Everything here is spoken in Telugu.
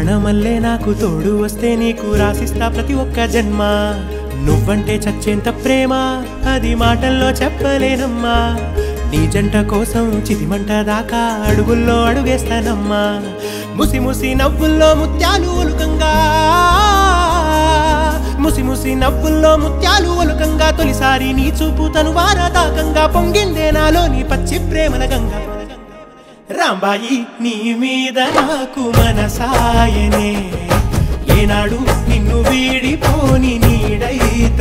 ప్రాణమల్లే నాకు తోడు వస్తే నీకు రాసిస్తా ప్రతి ఒక్క జన్మ నువ్వంటే చచ్చేంత ప్రేమ అది మాటల్లో చెప్పలేనమ్మా నీ జంట కోసం చితిమంట దాకా అడుగుల్లో అడుగేస్తానమ్మా ముసి ముసి నవ్వుల్లో ముత్యాలు ఒలుకంగా ముసి ముసి నవ్వుల్లో ముత్యాలు ఒలుకంగా తొలిసారి నీ చూపు తను వారదాకంగా పొంగిందే నాలో నీ పచ్చి ప్రేమల గంగా రాంబాయి నీ మీద నాకు మనసాయనే ఏనాడు నిన్ను వీడిపోని నీడై